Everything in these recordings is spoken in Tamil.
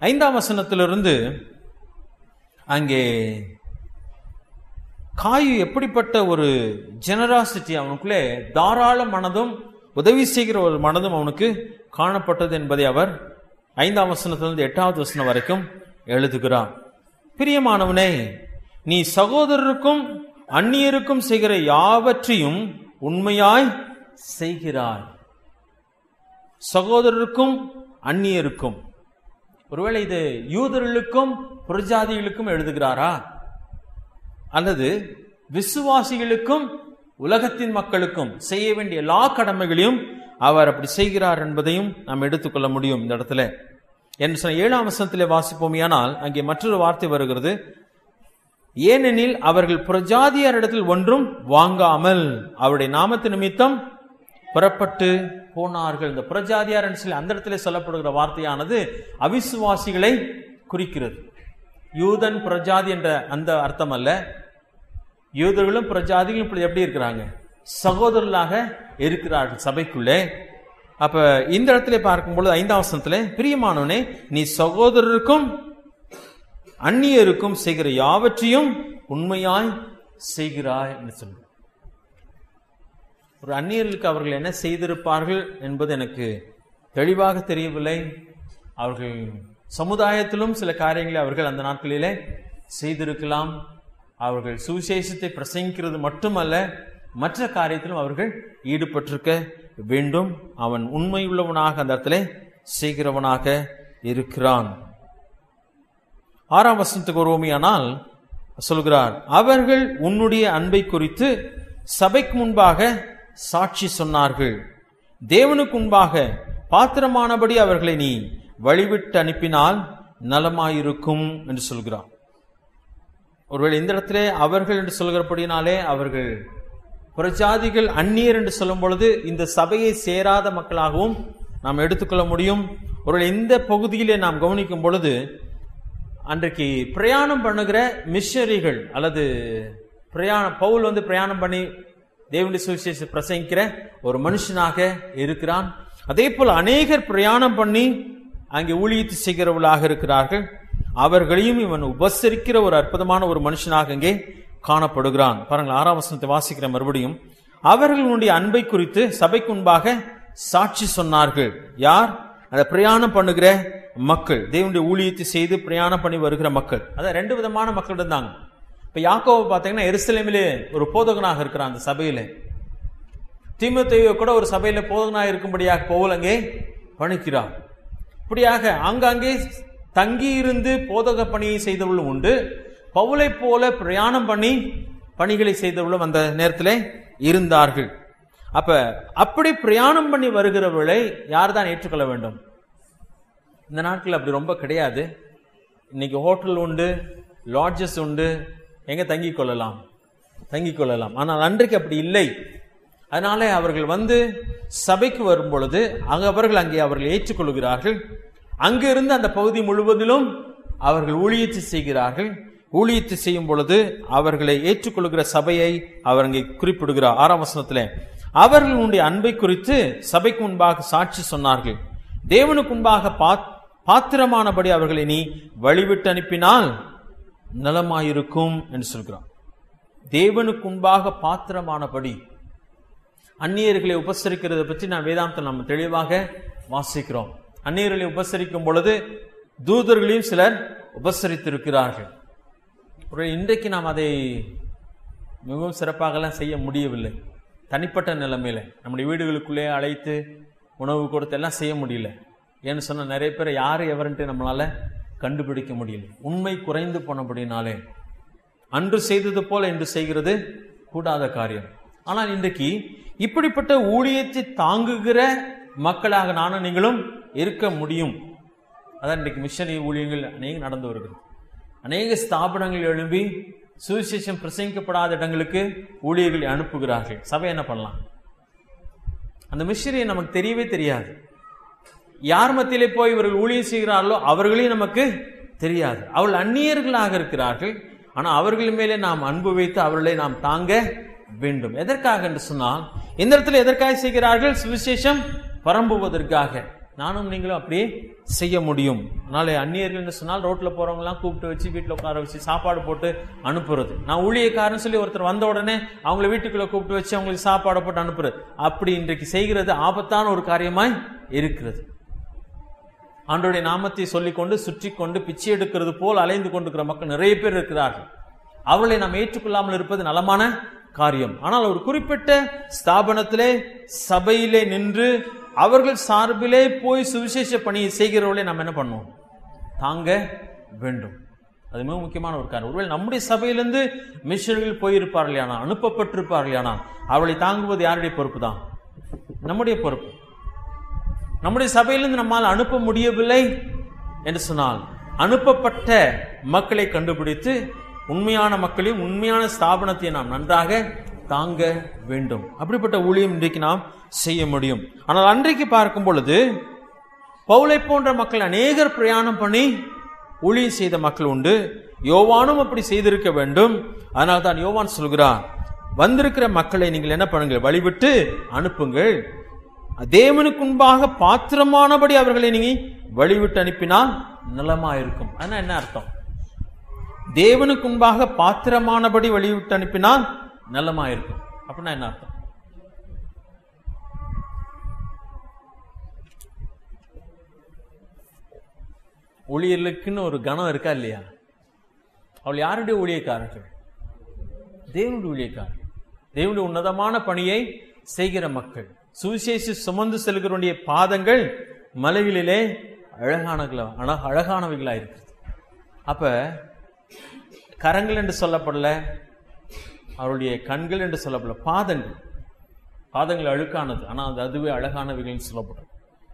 ஐந்தாம் வசனத்திலிருந்து அங்கே காயு எப்படிப்பட்ட ஒரு ஜெனராசிட்டி அவனுக்குள்ளே தாராள மனதும் உதவி செய்கிற ஒரு மனதும் அவனுக்கு காணப்பட்டது என்பதை அவர் ஐந்தாம் வசனத்திலிருந்து எட்டாவது வசனம் வரைக்கும் எழுதுகிறார் பிரியமானவனே நீ சகோதரருக்கும் அந்நியருக்கும் செய்கிற யாவற்றையும் உண்மையாய் செய்கிறாய் சகோதரருக்கும் அந்நியருக்கும் ஒருவேளை இது யூதர்களுக்கும் புறஜாதிகளுக்கும் எழுதுகிறாரா அல்லது விசுவாசிகளுக்கும் உலகத்தின் மக்களுக்கும் செய்ய வேண்டிய எல்லா கடமைகளையும் அவர் அப்படி செய்கிறார் என்பதையும் நாம் எடுத்துக்கொள்ள முடியும் இந்த இடத்துல என்று சொன்ன ஏழாம் வசனத்திலே வாசிப்போமையானால் அங்கே மற்றொரு வார்த்தை வருகிறது ஏனெனில் அவர்கள் புறஜாதியாரிடத்தில் ஒன்றும் வாங்காமல் அவருடைய நாமத்து நிமித்தம் புறப்பட்டு போனார்கள் இந்த புறஜாதியார் என்று சொல்லி அந்த இடத்துல சொல்லப்படுகிற வார்த்தையானது அவிசுவாசிகளை குறிக்கிறது யூதன் புறஜாதி என்ற அந்த அர்த்தம் அல்ல யூதர்களும் புறஜாதிகளும் இப்படி எப்படி இருக்கிறாங்க சகோதரர்களாக இருக்கிறார்கள் சபைக்குள்ளே அப்ப இந்த இடத்துல பார்க்கும்பொழுது ஐந்தாம் வசனத்துல பிரியமானவனே நீ சகோதரருக்கும் அந்நியருக்கும் செய்கிற யாவற்றையும் உண்மையாய் செய்கிறாய் என்று சொல்ற ஒரு அந்நியர்களுக்கு அவர்கள் என்ன செய்திருப்பார்கள் என்பது எனக்கு தெளிவாக தெரியவில்லை அவர்கள் சமுதாயத்திலும் சில காரியங்களை அவர்கள் அந்த நாட்களிலே செய்திருக்கலாம் அவர்கள் சுவிசேஷத்தை பிரசங்கிக்கிறது மட்டுமல்ல மற்ற காரியத்திலும் அவர்கள் ஈடுபட்டிருக்க வேண்டும் அவன் உண்மையுள்ளவனாக அந்த இடத்துல செய்கிறவனாக இருக்கிறான் ஆறாம் வசனத்துக்கு வருவோமையானால் சொல்கிறார் அவர்கள் உன்னுடைய அன்பை குறித்து சபைக்கு முன்பாக சாட்சி சொன்னார்கள் தேவனுக்கு முன்பாக பாத்திரமானபடி அவர்களை நீ வழிவிட்டு அனுப்பினால் நலமாயிருக்கும் என்று சொல்கிறார் ஒருவேளை இந்த இடத்திலே அவர்கள் என்று சொல்கிறபடினாலே அவர்கள் புறஜாதிகள் அந்நியர் என்று சொல்லும் பொழுது இந்த சபையை சேராத மக்களாகவும் நாம் எடுத்துக்கொள்ள முடியும் ஒருவேளை இந்த பகுதியிலே நாம் கவனிக்கும் பொழுது அன்றைக்கு பிரயாணம் பண்ணுகிற மிஷனரிகள் அல்லது பிரயாணம் பவுல் வந்து பிரயாணம் பண்ணி தேவனுடைய சுவிசேஷ பிரசங்கிக்கிற ஒரு மனுஷனாக இருக்கிறான் அதே போல் அநேகர் பிரயாணம் பண்ணி அங்கே ஊழியத்து செய்கிறவர்களாக இருக்கிறார்கள் அவர்களையும் இவன் உபசரிக்கிற ஒரு அற்புதமான ஒரு மனுஷனாக இங்கே காணப்படுகிறான் பாருங்கள் ஆறாம் வசனத்தை வாசிக்கிற மறுபடியும் அவர்களுடைய அன்பை குறித்து சபைக்கு முன்பாக சாட்சி சொன்னார்கள் யார் அந்த பிரயாணம் பண்ணுகிற மக்கள் தேவனுடைய ஊழியத்தை செய்து பிரயாணம் பண்ணி வருகிற மக்கள் அதான் ரெண்டு விதமான மக்கள் இருந்தாங்க இப்ப யாக்கோவை பார்த்தீங்கன்னா எருசலேமிலே ஒரு போதகனாக இருக்கிறான் அந்த சபையில தீமத்தையோ கூட ஒரு சபையில போதகனாக இருக்கும்படியாக பவுல் அங்கே பணிக்கிறார் இப்படியாக ஆங்காங்கே தங்கி இருந்து போதக பணியை செய்தவர்களும் உண்டு பவுலை போல பிரயாணம் பண்ணி பணிகளை செய்தவர்களும் அந்த நேரத்தில் இருந்தார்கள் அப்ப அப்படி பிரயாணம் பண்ணி வருகிறவர்களை யார் தான் ஏற்றுக்கொள்ள வேண்டும் இந்த நாட்கள் அப்படி ரொம்ப கிடையாது இன்னைக்கு ஹோட்டல் உண்டு லாட்ஜஸ் உண்டு எங்க தங்கிக் கொள்ளலாம் தங்கிக் கொள்ளலாம் ஆனால் அன்றைக்கு அப்படி இல்லை அதனால அவர்கள் வந்து சபைக்கு வரும் பொழுது அங்க அவர்கள் அங்கே அவர்கள் ஏற்றுக்கொள்கிறார்கள் அங்கு இருந்து அந்த பகுதி முழுவதிலும் அவர்கள் ஊழியத்தை செய்கிறார்கள் ஊழியத்தை செய்யும் பொழுது அவர்களை ஏற்றுக்கொள்கிற சபையை அவர் அங்கே குறிப்பிடுகிறார் ஆறாம் வசனத்திலே அவர்களுடைய அன்பை குறித்து சபைக்கு முன்பாக சாட்சி சொன்னார்கள் தேவனுக்கு முன்பாக பாத் பாத்திரமானபடி அவர்களை நீ வழிவிட்டு அனுப்பினால் நலமாயிருக்கும் என்று சொல்கிறான் தேவனுக்கு முன்பாக பாத்திரமானபடி அந்நியர்களை உபசரிக்கிறதை பற்றி நான் வேதாந்தம் நம்ம தெளிவாக வாசிக்கிறோம் அந்நியர்களை உபசரிக்கும் பொழுது தூதர்களையும் சிலர் உபசரித்திருக்கிறார்கள் ஒரு இன்றைக்கு நாம் அதை மிகவும் சிறப்பாகலாம் செய்ய முடியவில்லை தனிப்பட்ட நிலைமையில நம்முடைய வீடுகளுக்குள்ளே அழைத்து உணவு கொடுத்து எல்லாம் செய்ய முடியல ஏன்னு சொன்ன நிறைய பேர் யார் எவருன்ட்டு நம்மளால கண்டுபிடிக்க முடியல உண்மை குறைந்து போனபடினாலே அன்று செய்தது போல இன்று செய்கிறது கூடாத காரியம் ஆனால் இன்றைக்கு இப்படிப்பட்ட ஊழியத்தை தாங்குகிற மக்களாக நானும் நீங்களும் இருக்க முடியும் அதான் இன்றைக்கு மிஷனரி ஊழியங்கள் அநேகம் நடந்து வருகிறது அநேக ஸ்தாபனங்கள் எழும்பி சுவிசேஷம் பிரசங்கிக்கப்படாத இடங்களுக்கு ஊழியர்களை அனுப்புகிறார்கள் சபை என்ன பண்ணலாம் அந்த மிஷனரியை நமக்கு தெரியவே தெரியாது யார் மத்தியிலே போய் இவர்கள் ஊழியம் செய்கிறார்களோ அவர்களையும் நமக்கு தெரியாது அவர்கள் அந்நியர்களாக இருக்கிறார்கள் ஆனால் அவர்கள் மேலே நாம் அன்பு வைத்து அவர்களை நாம் தாங்க வேண்டும் எதற்காக என்று சொன்னால் இந்த இடத்துல எதற்காக செய்கிறார்கள் சுவிசேஷம் பரம்புவதற்காக நானும் நீங்களும் அப்படியே செய்ய முடியும் அதனால அந்நியர்கள்னு சொன்னால் ரோட்ல போறவங்கலாம் கூப்பிட்டு வச்சு வீட்டில் உட்கார வச்சு சாப்பாடு போட்டு அனுப்புறது நான் ஊழியக்காரன்னு சொல்லி ஒருத்தர் வந்த உடனே அவங்கள வீட்டுக்குள்ள கூப்பிட்டு வச்சு அவங்களுக்கு சாப்பாடு போட்டு அனுப்புறது அப்படி இன்றைக்கு செய்கிறது ஆபத்தான ஒரு காரியமாய் இருக்கிறது ஆண்டோடைய நாமத்தை சொல்லிக்கொண்டு சுற்றி கொண்டு பிச்சை எடுக்கிறது போல் அலைந்து கொண்டிருக்கிற மக்கள் நிறைய பேர் இருக்கிறார்கள் அவளை நாம் ஏற்றுக்கொள்ளாமல் இருப்பது நலமான காரியம் ஆனால் ஒரு குறிப்பிட்ட ஸ்தாபனத்திலே சபையிலே நின்று அவர்கள் சார்பிலே போய் சுவிசேஷ பணியை செய்கிறவர்களை நாம் என்ன பண்ணுவோம் தாங்க வேண்டும் அது மிக முக்கியமான ஒரு காரணம் ஒருவேளை நம்முடைய சபையிலிருந்து மிஷன்கள் போயிருப்பார்கள் ஆனால் அனுப்பப்பட்டிருப்பார்கள் ஆனால் அவளை தாங்குவது யாருடைய பொறுப்பு தான் நம்முடைய பொறுப்பு நம்முடைய சபையிலிருந்து நம்மால் அனுப்ப முடியவில்லை என்று சொன்னால் அனுப்பப்பட்ட மக்களை கண்டுபிடித்து உண்மையான மக்களையும் உண்மையான ஸ்தாபனத்தை நாம் நன்றாக தாங்க வேண்டும் அப்படிப்பட்ட ஊழியம் இன்றைக்கு நாம் செய்ய முடியும் ஆனால் அன்றைக்கு பார்க்கும் பொழுது பவுலை போன்ற மக்கள் அநேகர் பிரயாணம் பண்ணி ஊழியம் செய்த மக்கள் உண்டு யோவானும் அப்படி செய்திருக்க வேண்டும் அதனால் தான் யோவான் சொல்கிறார் வந்திருக்கிற மக்களை நீங்கள் என்ன பண்ணுங்கள் வழிவிட்டு அனுப்புங்கள் தேவனுக்கு முன்பாக பாத்திரமானபடி அவர்களை நீங்க வழிவிட்டு அனுப்பினால் நலமா இருக்கும் ஆனா என்ன அர்த்தம் தேவனுக்கு முன்பாக பாத்திரமானபடி வழிவிட்டு அனுப்பினால் நலமா இருக்கும் அப்படின்னா என்ன அர்த்தம் ஊழியர்களுக்குன்னு ஒரு கணம் இருக்கா இல்லையா அவள் யாருடைய ஊழியக்காரர்கள் தேவனுடைய ஊழியக்காரர்கள் தேவனுடைய உன்னதமான பணியை செய்கிற மக்கள் சுவிசேஷ சுமந்து செல்கிறவனுடைய பாதங்கள் மலைகளிலே அழகானகளா அழ- அழகானவைகளா இருக்கிறது அப்ப கரங்கள் என்று சொல்லப்படல அவருடைய கண்கள் என்று சொல்லப்படல பாதங்கள் பாதங்கள் அழுக்கானது ஆனால் அது அதுவே அழகானவைகள் சொல்லப்படும்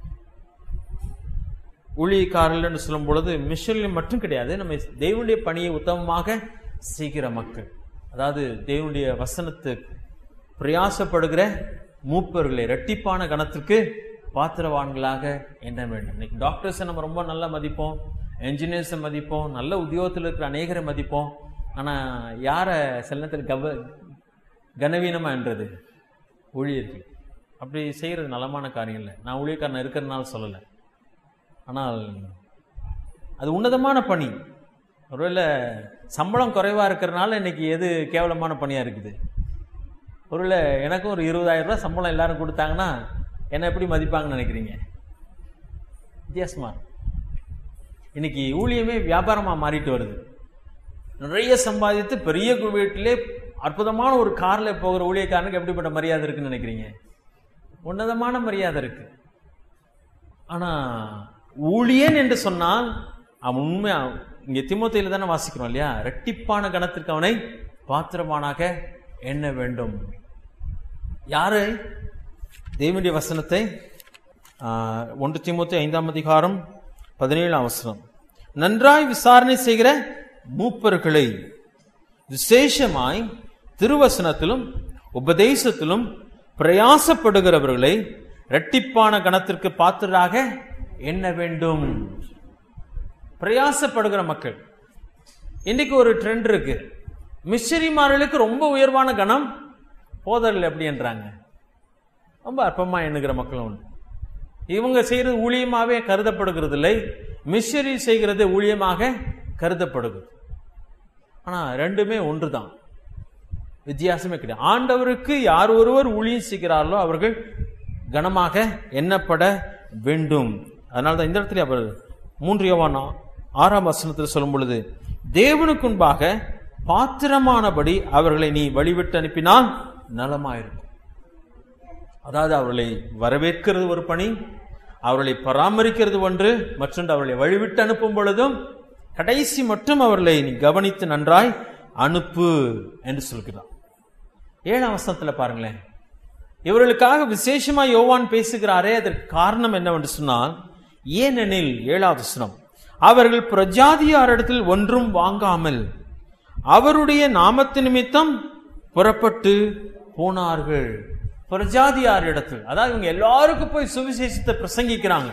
ஊழியக்காரர்கள் என்று சொல்லும் பொழுது மிஷனில் மட்டும் கிடையாது நம்ம தேவனுடைய பணியை உத்தமமாக செய்கிற மக்கள் அதாவது தேவனுடைய வசனத்து பிரயாசப்படுகிற மூப்பர்களை இரட்டிப்பான கணத்திற்கு பாத்திரவான்களாக எண்ண வேண்டும் இன்னைக்கு டாக்டர்ஸை நம்ம ரொம்ப நல்லா மதிப்போம் என்ஜினியர்ஸை மதிப்போம் நல்ல உத்தியோகத்தில் இருக்கிற அநேகரை மதிப்போம் ஆனால் யாரை சில நேரத்தில் கவ கனவீனமா என்றது ஊழியர்கள் அப்படி செய்கிறது நலமான காரியம் இல்லை நான் ஊழியக்காரன் இருக்கிறதுனால சொல்லலை ஆனால் அது உன்னதமான பணி ஒருவேளை சம்பளம் குறைவா இருக்கிறனால இன்னைக்கு எது கேவலமான பணியா இருக்குது ஒருவேளை எனக்கும் ஒரு இருபதாயிரம் ரூபாய் சம்பளம் எல்லாரும் கொடுத்தாங்கன்னா என்ன எப்படி மதிப்பாங்கன்னு நினைக்கிறீங்க வித்தியாசமா இருக்கு. இன்னைக்கு ஊழியமே வியாபாரமா மாறிட்டு வருது நிறைய சம்பாதித்து பெரிய கு- வீட்டிலே அற்புதமான ஒரு கார்ல போகிற ஊழியக்காரனுக்கு எப்படிப்பட்ட மரியாதை இருக்குன்னு நினைக்கிறீங்க உன்னதமான மரியாதை இருக்கு ஆனா ஊழியன் என்று சொன்னால் அவன் உண்மை இங்க திமுத்தையில தானே வாசிக்கிறோம் இல்லையா ரெட்டிப்பான கணத்திற்கு அவனை பாத்திரமானாக எண்ண வேண்டும் யாரு தேவனுடைய வசனத்தை ஆஹ், ஒன்று திமுத்தி ஐந்தாம் அதிகாரம் பதினேழாம் வசனம் நன்றாய் விசாரணை செய்கிற மூப்பர்களை விசேஷமாய் திருவசனத்திலும் உபதேசத்திலும் பிரயாசப்படுகிறவர்களை இரட்டிப்பான கணத்திற்கு பாத்திராக எண்ண வேண்டும் பிரயாசப்படுகிற மக்கள் இன்னைக்கு ஒரு ட்ரெண்ட் இருக்கு மிஷரிமார்களுக்கு ரொம்ப உயர்வான கணம் போதர்கள் எப்படி என்றாங்க ரொம்ப அற்பமா எண்ணுகிற மக்களும் உண்டு இவங்க செய்யறது ஊழியமாவே கருதப்படுகிறது இல்லை மிஷரி செய்கிறது ஊழியமாக கருதப்படுகிறது ஆனா ரெண்டுமே ஒன்றுதான் வித்தியாசமே கிடையாது ஆண்டவருக்கு யார் ஒருவர் ஊழியம் செய்கிறார்களோ அவர்கள் கனமாக எண்ணப்பட வேண்டும் அதனால தான் இந்த இடத்துல அவர் மூன்று யோவான் ஆ- ஆறாம் வசனத்தில் சொல்லும் பொழுது தேவனுக்குன்பாக பாத்திரமானபடி அவர்களை நீ வழிவிட்டு அனுப்பினால் நலமாயிருக்கும் அதாவது அவர்களை வரவேற்கிறது ஒரு பணி அவர்களை பராமரிக்கிறது ஒன்று மற்றொன்று அவர்களை வழிவிட்டு அனுப்பும் பொழுதும் கடைசி மட்டும் அவர்களை நீ கவனித்து நன்றாய் அனுப்பு என்று சொல்கிறார் ஏழாம் வசனத்துல பாருங்களேன் இவர்களுக்காக விசேஷமா யோவான் பேசுகிறாரே அதற்கு காரணம் என்னவென்று சொன்னால் ஏனெனில் ஏழாவது வசனம் அவர்கள் பிரஜாதியாரிடத்தில் ஒன்றும் வாங்காமல் அவருடைய நாமத்து நிமித்தம் புறப்பட்டு போனார்கள் பிரஜாதியாரிடத்தில் அதாவது இவங்க எல்லாருக்கும் போய் சுவிசேஷத்தை பிரசங்கிக்கிறாங்க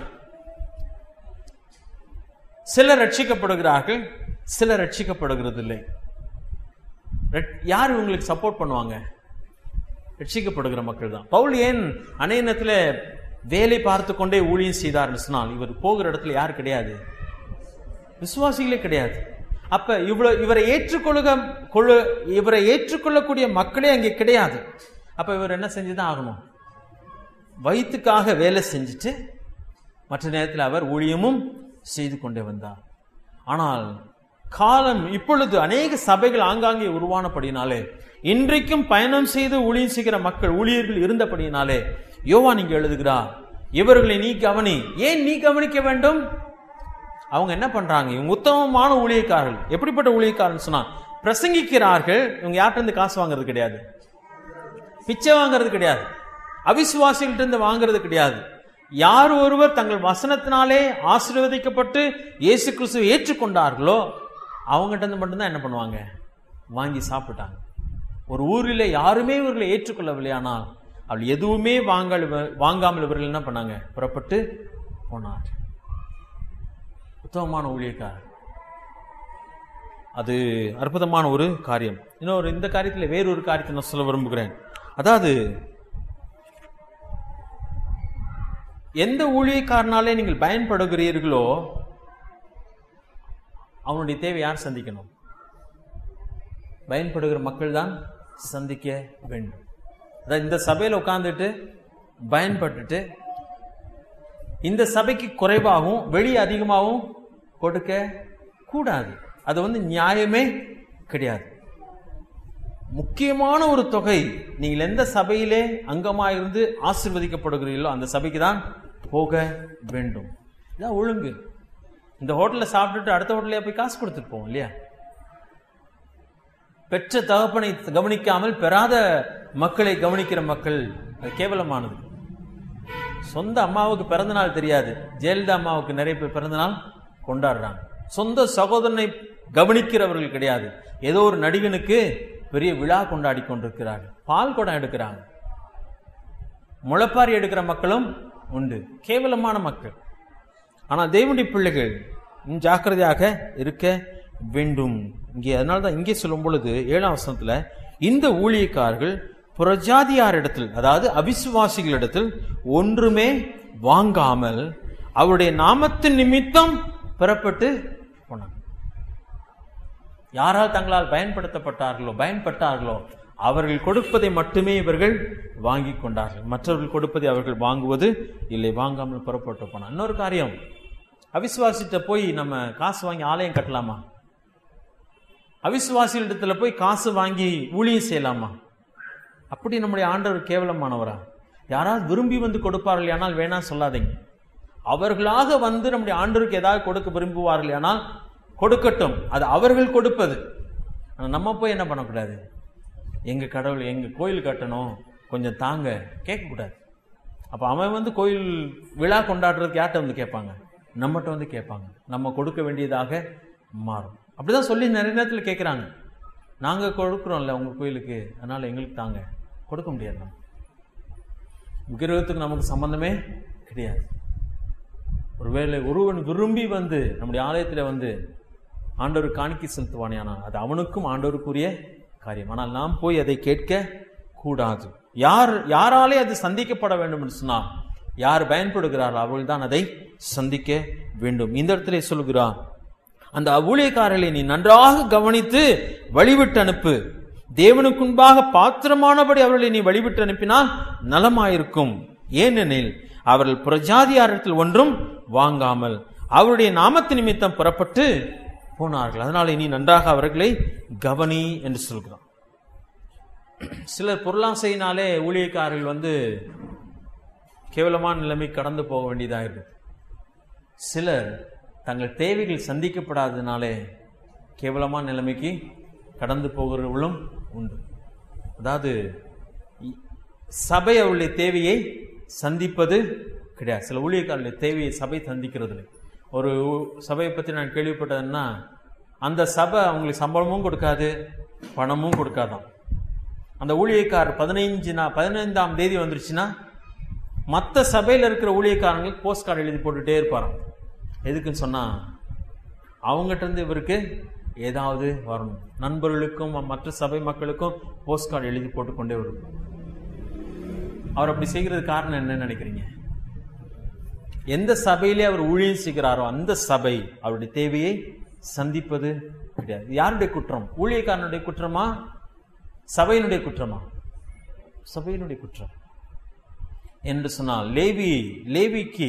சிலர் ரட்சிக்கப்படுகிறார்கள் சிலர் ரட்சிக்கப்படுகிறது இல்லை ரட்- யார் இவங்களுக்கு சப்போர்ட் பண்ணுவாங்க ரட்சிக்கப்படுகிற மக்கள் தான் பவுல் ஏன் அநேகத்தில் வேலை பார்த்து கொண்டே ஊழியம் செய்தார்னு சொன்னால் இவர் போகிற இடத்துல யார் கிடையாது விசுவாசிகளே கிடையாது அப்ப இவ்வளவு இவரை ஏற்றுக்கொள்ளுக கொள்ளு இவரை ஏற்றுக்கொள்ளக்கூடிய மக்களே அங்கே கிடையாது அப்ப இவர் என்ன செஞ்சுதான் ஆகணும் வயிற்றுக்காக வேலை செஞ்சுட்டு மற்ற நேரத்தில் அவர் ஊழியமும் செய்து கொண்டே வந்தார் ஆனால் காலம் இப்பொழுது அநேக சபைகள் ஆங்காங்கே உருவானபடினாலே இன்றைக்கும் பயணம் செய்து ஊழியம் செய்கிற மக்கள் ஊழியர்கள் இருந்தபடியினாலே யோவான் இங்கு எழுதுகிறார் இவர்களை நீ கவனி ஏன் நீ கவனிக்க வேண்டும் அவங்க என்ன பண்றாங்க இவங்க உத்தமமான ஊழியக்காரர்கள் எப்படிப்பட்ட ஊழியக்காரன் சொன்னா பிரசங்கிக்கிறார்கள் இவங்க யார்கிட்ட இருந்து காசு வாங்குறது கிடையாது பிச்சை வாங்குறது கிடையாது அவிசுவாசிகள்ட்ட இருந்து வாங்குறது கிடையாது யார் ஒருவர் தங்கள் வசனத்தினாலே ஆசீர்வதிக்கப்பட்டு இயேசு கிறிஸ்துவை ஏற்றுக்கொண்டார்களோ அவங்ககிட்ட இருந்து மட்டும்தான் என்ன பண்ணுவாங்க வாங்கி சாப்பிட்டாங்க ஒரு ஊரில் யாருமே இவர்களை ஏற்றுக்கொள்ளவில்லையானால் அவள் எதுவுமே வாங்கல் வாங்காமல் இவர்கள் என்ன பண்ணாங்க புறப்பட்டு போனார் உத்தமமான ஊழியக்காரர் அது அற்புதமான ஒரு காரியம் இன்னொரு இந்த காரியத்தில் வேறொரு காரியத்தை நான் சொல்ல விரும்புகிறேன் அதாவது எந்த ஊழியக்காரனாலே நீங்கள் பயன்படுகிறீர்களோ அவனுடைய தேவை யார் சந்திக்கணும் பயன்படுகிற மக்கள் தான் சந்திக்க வேண்டும் அதாவது இந்த சபையில் உட்கார்ந்துட்டு பயன்பட்டுட்டு இந்த சபைக்கு குறைவாகவும் வெளியே அதிகமாகவும் கொடுக்க கூடாது அது வந்து நியாயமே கிடையாது முக்கியமான ஒரு தொகை நீங்கள் எந்த சபையிலே அங்கமாக இருந்து ஆசிர்வதிக்கப்படுகிறீர்களோ அந்த சபைக்கு தான் போக வேண்டும் இதான் ஒழுங்கு இந்த ஹோட்டலில் சாப்பிட்டுட்டு அடுத்த ஹோட்டலே போய் காசு கொடுத்துட்டு போவோம் இல்லையா பெற்ற தகப்பனை கவனிக்காமல் பெறாத மக்களை கவனிக்கிற மக்கள் அது கேவலமானது சொந்த அம்மாவுக்கு பிறந்த நாள் தெரியாது ஜெயலலிதா அம்மாவுக்கு நிறைய பேர் பிறந்த நாள் கொண்டாடுறாங்க சொந்த சகோதரனை கவனிக்கிறவர்கள் கிடையாது ஏதோ ஒரு நடிகனுக்கு பெரிய விழா கொண்டாடி கொண்டிருக்கிறார்கள் பால் குடம் எடுக்கிறாங்க முளைப்பாரி எடுக்கிற மக்களும் உண்டு கேவலமான மக்கள் ஆனால் தேவனுடைய பிள்ளைகள் இன்னும் ஜாக்கிரதையாக இருக்க வேண்டும் இங்கே அதனால தான் இங்கே சொல்லும் பொழுது ஏழாம் வசனத்துல இந்த ஊழியக்காரர்கள் புறஜாதியாரிடத்தில் அதாவது அவிசுவாசிகளிடத்தில் ஒன்றுமே வாங்காமல் அவருடைய நாமத்தின் நிமித்தம் பெறப்பட்டு போனாங்க யாரால் தங்களால் பயன்படுத்தப்பட்டார்களோ பயன்பட்டார்களோ அவர்கள் கொடுப்பதை மட்டுமே இவர்கள் வாங்கி கொண்டார்கள் மற்றவர்கள் கொடுப்பதை அவர்கள் வாங்குவது இல்லை வாங்காமல் புறப்பட்டு போனார் இன்னொரு காரியம் அவிசுவாசிட்ட போய் நம்ம காசு வாங்கி ஆலயம் கட்டலாமா அவிசுவாசிகளிடத்துல போய் காசு வாங்கி ஊழியம் செய்யலாமா அப்படி நம்முடைய ஆண்டவர் கேவலமானவரா யாராவது விரும்பி வந்து கொடுப்பார்கள் ஆனால் வேணா சொல்லாதீங்க அவர்களாக வந்து நம்முடைய ஆண்டவருக்கு ஏதாவது கொடுக்க விரும்புவார்கள் ஆனால் கொடுக்கட்டும் அது அவர்கள் கொடுப்பது ஆனா நம்ம போய் என்ன பண்ணக்கூடாது எங்க கடவுள் எங்க கோயில் கட்டணும் கொஞ்சம் தாங்க கேட்கக்கூடாது அப்போ அவன் வந்து கோயில் விழா கொண்டாடுறதுக்கு யார்கிட்ட வந்து கேட்பாங்க நம்மகிட்ட வந்து கேட்பாங்க நம்ம கொடுக்க வேண்டியதாக மாறும் அப்படிதான் சொல்லி நிறைய நேரத்தில் கேட்குறாங்க நாங்கள் கொடுக்குறோம்ல உங்கள் கோயிலுக்கு அதனால் எங்களுக்கு தாங்க கொடுக்க முடியாது நம்ம விக்கிரகத்துக்கு நமக்கு சம்பந்தமே கிடையாது ஒருவேளை ஒருவன் விரும்பி வந்து நம்முடைய ஆலயத்தில் வந்து ஆண்டவர் காணிக்கை செலுத்துவானேயானால் அது அவனுக்கும் ஆண்டவருக்குரிய காரியம் ஆனால் நாம் போய் அதை கேட்க கூடாது யார் யாராலே அது சந்திக்கப்பட வேண்டும் என்று சொன்னால் யார் பயன்படுகிறார்கள் அவர்கள் தான் அதை சந்திக்க வேண்டும் இந்த இடத்திலே சொல்கிறார் அந்த ஊழியக்காரர்களை நீ நன்றாக கவனித்து வழிவிட்டு அனுப்பு தேவனுக்குன்பாக பாத்திரமானபடி அவர்களை நீ வழிவிட்டு அனுப்பினால் நலமாயிருக்கும் ஏனெனில் அவர்கள் புறஜாதியாரத்தில் ஒன்றும் வாங்காமல் அவருடைய நாமத்து நிமித்தம் புறப்பட்டு போனார்கள் அதனால நீ நன்றாக அவர்களை கவனி என்று சொல்கிறான் சிலர் பொருளாசையினாலே ஊழியக்காரர்கள் வந்து கேவலமான நிலைமை கடந்து போக வேண்டியதாக இருக்கு சிலர் தங்கள் தேவைகள் சந்திக்கப்படாததினாலே கேவலமான நிலைமைக்கு கடந்து போகிறவர்களும் உண்டு அதாவது இ- சபை அவருடைய தேவையை சந்திப்பது கிடையாது சில ஊழியக்காரர்களுடைய தேவையை சபை சந்திக்கிறது இல்லை ஒரு ஊ- சபையை பற்றி நான் கேள்விப்பட்டதுன்னா அந்த சபை அவங்களுக்கு சம்பளமும் கொடுக்காது பணமும் கொடுக்காதாம் அந்த ஊழியக்காரர் பதினைஞ்சு நா பதினைந்தாம் தேதி வந்துருச்சுன்னா மற்ற சபையில் இருக்கிற ஊழியக்காரங்களுக்கு போஸ்ட் கார்டு எழுதி போட்டுட்டே இருப்பாராம் எதுக்குன்னு சொன்னால் அவங்ககிட்ட இருந்து இவருக்கு ஏதாவது வரணும் நண்பர்களுக்கும் மற்ற சபை மக்களுக்கும் போஸ்ட் கார்டு எழுதி போட்டுக்கொண்டே வரும் அவர் அப்படி செய்கிறது காரணம் என்னன்னு நினைக்கிறீங்க எந்த சபையிலே அவர் ஊழியம் செய்கிறாரோ அந்த சபை அவருடைய தேவையை சந்திப்பது கிடையாது இது யாருடைய குற்றம் ஊழியக்காரனுடைய குற்றமா சபையினுடைய குற்றமா சபையினுடைய குற்றம் என்று சொன்னால் லேவி லேவிக்கு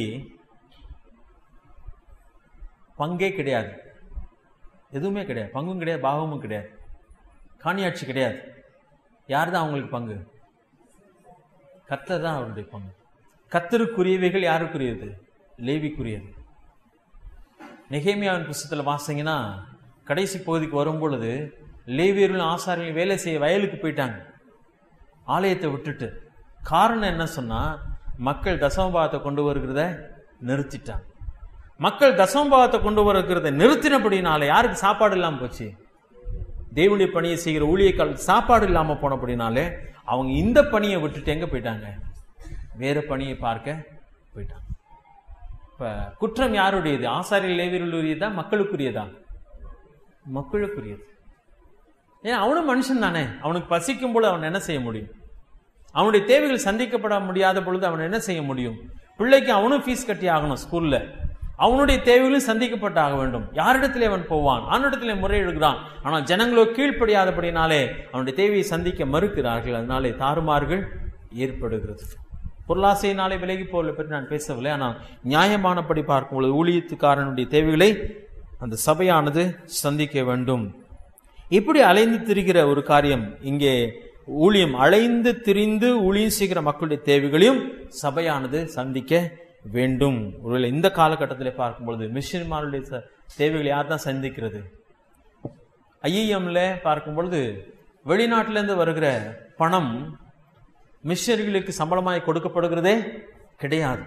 பங்கே கிடையாது எதுவுமே கிடையாது பங்கும் கிடையாது பாகமும் கிடையாது காணியாட்சி கிடையாது யார் தான் அவங்களுக்கு பங்கு கர்த்தர் தான் அவருடைய பங்கு கத்தருக்குரியவைகள் யாருக்குரியது லேவிக்குரியது நெகேமியாவின் புஸ்தகத்தில் வாசிங்கன்னா கடைசி பகுதிக்கு வரும் பொழுது லேவியர்களும் ஆசாரியர்கள் வேலை செய்ய வயலுக்கு போயிட்டாங்க ஆலயத்தை விட்டுட்டு காரணம் என்ன சொன்னா மக்கள் தசமபாகத்தை கொண்டு வருகிறத நிறுத்திட்டாங்க மக்கள் தசமபாகத்தை கொண்டு வருகிறத நிறுத்தினபடினால யாருக்கு சாப்பாடு இல்லாம போச்சு தேவனுடைய பணியை செய்கிற ஊழியக்கால் சாப்பாடு இல்லாம போனபடினாலே அவங்க இந்த பணியை விட்டுட்டு எங்க போயிட்டாங்க வேற பணியை பார்க்க போயிட்டாங்க இப்ப குற்றம் யாருடையது ஆசாரியர் லேவியர்களுடையதா மக்களுக்குரியதா மக்களுக்குரியது ஏன் அவனும் மனுஷன் தானே அவனுக்கு பசிக்கும் போது அவன் என்ன செய்ய முடியும் அவனுடைய தேவைகள் சந்திக்கப்பட முடியாத பொழுது அவன் என்ன செய்ய முடியும் பிள்ளைக்கு அவனும் ஃபீஸ் கட்டி ஆகணும் ஸ்கூல்ல அவனுடைய தேவைகளும் சந்திக்கப்பட்டு ஆக வேண்டும் யாரிடத்திலே அவன் போவான் அவனிடத்திலே முறையிடுகிறான் ஆனால் ஜனங்களோ கீழ்ப்படியாதபடினாலே அவனுடைய தேவையை சந்திக்க மறுக்கிறார்கள் அதனாலே தாறுமாறுகள் ஏற்படுகிறது பொருளாசையினாலே விலகி போவதை பற்றி நான் பேசவில்லை ஆனால் நியாயமானபடி பார்க்கும் பொழுது ஊழியத்துக்காரனுடைய தேவைகளை அந்த சபையானது சந்திக்க வேண்டும் இப்படி அலைந்து திரிகிற ஒரு காரியம் இங்கே ஊழியம் அலைந்து திரிந்து ஊழியம் செய்கிற மக்களுடைய தேவைகளையும் சபையானது சந்திக்க வேண்டும் ஒருவேளை இந்த காலகட்டத்தில் பார்க்கும் பொழுது மிஷின்மாருடைய ச- தேவைகளை யார் தான் சந்திக்கிறது ஐஏஎம்ல பார்க்கும் பொழுது வெளிநாட்டிலிருந்து வருகிற பணம் மிஷனரிகளுக்கு சம்பளமாய் கொடுக்கப்படுகிறதே கிடையாது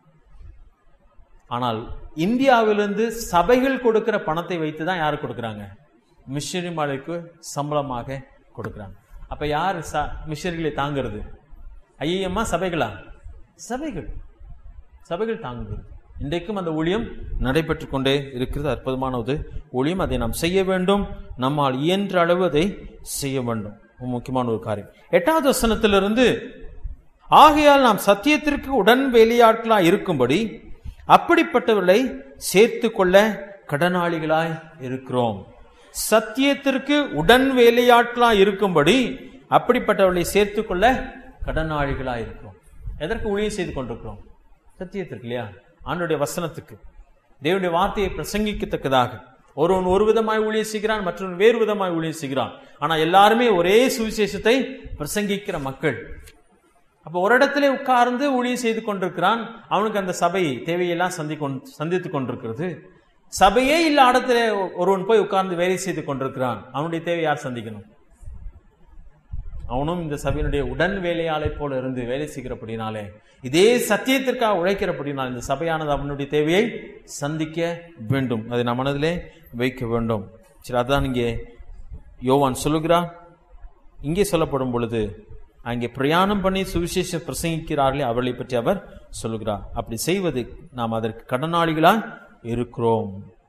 ஆனால் இந்தியாவிலிருந்து சபைகள் கொடுக்கிற பணத்தை வைத்து தான் யார் கொடுக்குறாங்க மிஷனரிமார்களுக்கு சம்பளமாக கொடுக்குறாங்க அப்ப யார் ச மிஷனரிகளை தாங்கிறது ஐயம்மா சபைகளா சபைகள் சபைகள் தாங்குகிறது இன்றைக்கும் அந்த ஊழியம் நடைபெற்று கொண்டே இருக்கிறது அற்புதமான ஒரு ஊழியம் அதை நாம் செய்ய வேண்டும் நம்மால் இயன்ற அளவு அதை செய்ய வேண்டும் ரொம்ப முக்கியமான ஒரு காரியம் எட்டாவது வசனத்திலிருந்து ஆகையால் நாம் சத்தியத்திற்கு உடன் வேலையாட்களா இருக்கும்படி அப்படிப்பட்டவர்களை சேர்த்து கொள்ள கடனாளிகளாய் இருக்கிறோம் சத்தியத்திற்கு உடன் வேலையாட்களா இருக்கும்படி அப்படிப்பட்டவர்களை சேர்த்து கொள்ள கடனாளிகளாய் இருக்கிறோம் எதற்கு ஊழியம் செய்து கொண்டிருக்கிறோம் சத்தியத்திற்கு இல்லையா ஆண்டுடைய வசனத்துக்கு தேவனுடைய வார்த்தையை பிரசங்கிக்கத்தக்கதாக ஒருவன் ஒரு விதமாய் ஊழியம் செய்கிறான் மற்றொரு வேறு விதமாய் ஊழியம் செய்கிறான் ஆனா எல்லாருமே ஒரே சுவிசேஷத்தை பிரசங்கிக்கிற மக்கள் அப்ப ஒரு இடத்துல உட்கார்ந்து ஊழியம் செய்து கொண்டிருக்கிறான் அவனுக்கு அந்த சபை தேவையெல்லாம் சந்தி சந்தித்து கொண்டிருக்கிறது சபையே இல்ல இடத்துல ஒருவன் போய் உட்கார்ந்து வேலை செய்து கொண்டிருக்கிறான் அவனுடைய தேவை யார் சந்திக்கணும் அவனும் இந்த சபையினுடைய உடன் வேலையாளை போல இருந்து வேலை செய்கிறபடினாலே இதே சத்தியத்திற்காக உழைக்கிறபடினால் இந்த சபையானது அவனுடைய தேவையை சந்திக்க வேண்டும் அதை நம் மனதிலே வைக்க வேண்டும் சரி அதான் இங்கே யோவான் சொல்லுகிறான் இங்கே சொல்லப்படும் பொழுது அங்கே பிரயாணம் பண்ணி சுவிசேஷ பிரசங்கிக்கிறார்களே அவர்களை பற்றி அவர் சொல்லுகிறார் அப்படி செய்வது நாம் அதற்கு கடனாளிகளா இருக்கிறோம்